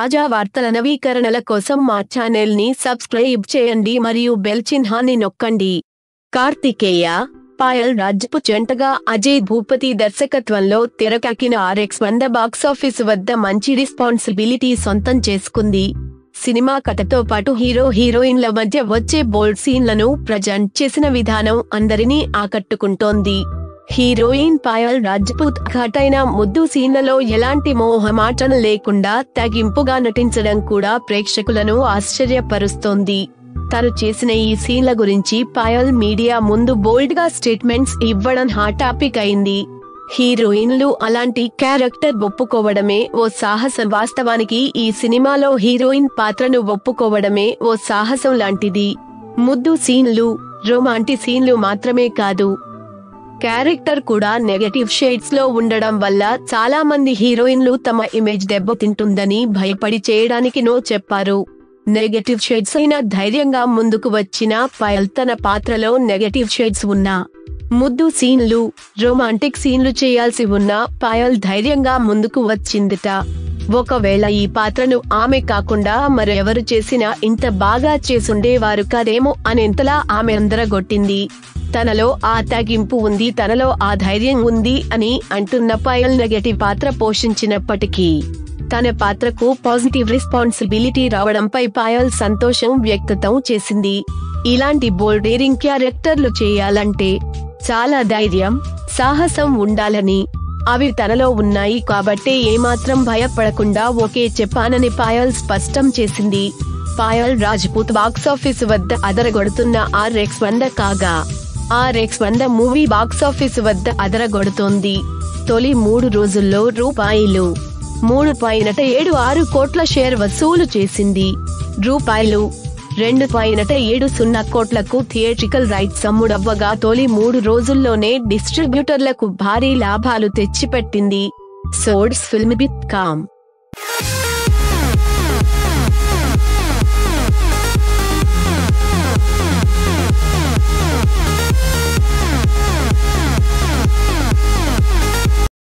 తాజా వార్తల నవీకరణల కోసం మా ఛానల్ ని సబ్స్క్రైబ్ చేయండి మరియు బెల్ చిహ్నాన్ని నొక్కండి కార్తికేయ పాయల్ రాజ్పుత్ జంటగా అజయ్ భూపతి దర్శకత్వంలో తెరకెక్కిన ఆర్ఎక్స్ వంద బాక్సాఫీస్ వద్ద మంచి రెస్పాన్సిబిలిటీ సొంతం చేసుకుంది సినిమా కథతో పాటు హీరో హీరోయిన్ల మధ్య వచ్చే బోల్డ్ సీన్లను ప్రజెంట్ చేసిన విధానం అందరినీ ఆకట్టుకుంటోంది హీరోయిన్ పాయల్ రాజ్పుత్ ఘటైన ముద్దు సీన్లలో ఎలాంటి మోహమాటం లేకుండా తగింపుగా నటించడం కూడా ప్రేక్షకులను ఆశ్చర్యపరుస్తోంది తను చేసిన ఈ సీన్ల గురించి పాయల్ మీడియా ముందు బోల్డ్ గా స్టేట్మెంట్స్ ఇవ్వడం హాట్ టాపిక్ అయింది హీరోయిన్లు అలాంటి క్యారెక్టర్ ఒప్పుకోవడమే ఓ సాహసం వాస్తవానికి ఈ సినిమాలో హీరోయిన్ పాత్రను ఒప్పుకోవడమే ఓ సాహసం లాంటిది ముద్దు సీన్లు రొమాంటి సీన్లు మాత్రమే కాదు క్యారెక్టర్ కూడా నెగటివ్ షేడ్స్ లో ఉండడం వల్ల చాలా మంది హీరోయిన్లు తమ ఇమేజ్ దెబ్బతింటుందని భయపడి చేయడానికి నో చెప్పారు నెగటివ్ షేడ్స్ అయినా ధైర్యంగా ముందుకు వచ్చిన పయల్ తన పాత్రలో నెగటివ్ షేడ్స్ ఉన్నా ముద్దు సీన్లు రొమాంటిక్ సీన్లు చేయాల్సి ఉన్నా పాయల్ ధైర్యంగా ముందుకు వచ్చిందిట ఒకవేళ ఈ పాత్రను ఆమె కాకుండా మరెవరు చేసినా ఇంత బాగా చేసుండేవారు కాదేమో అనేంతలా ఆమె అందరగొట్టింది తనలో ఆ తగింపు ఉంది తనలో ఆ ధైర్యం ఉంది అని అంటున్న పాయల్ నెగటివ్ పాత్ర పోషించినప్పటికీ తన పాత్రకు పాజిటివ్ రెస్పాన్సిబిలిటీ రావడంపై పాయల్ సంతోషం వ్యక్తం చేసింది ఇలాంటి బోల్డేరింగ్ క్యారెక్టర్లు చేయాలంటే చాలా ధైర్యం సాహసం ఉండాలని అవి తనలో ఉన్నాయి కాబట్టే ఏమాత్రం భయపడకుండా ఒకే చెప్పానని పాయల్ స్పష్టం చేసింది పాయల్ రాజ్పూత్ బాక్సాఫీస్ వద్ద అదరగొడుతున్న ఆర్ఎక్స్ వంద కాగా ఆర్ఎక్స్ వంద మూవీ బాక్సాఫీస్ వద్ద అదరగొడుతోంది తొలి మూడు రోజుల్లో రూపాయలు మూడు పాయింట్ ఏడు ఆరు కోట్ల షేర్ వసూలు చేసింది రూపాయలు రెండు పాయింట్ ఏడు సున్నా కోట్లకు థియేట్రికల్ రైట్స్ అమ్ముడవ్వగా తొలి మూడు రోజుల్లోనే డిస్ట్రిబ్యూటర్లకు భారీ లాభాలు తెచ్చిపెట్టింది సోడ్స్ ఫిల్మ్ బిత్ కామ్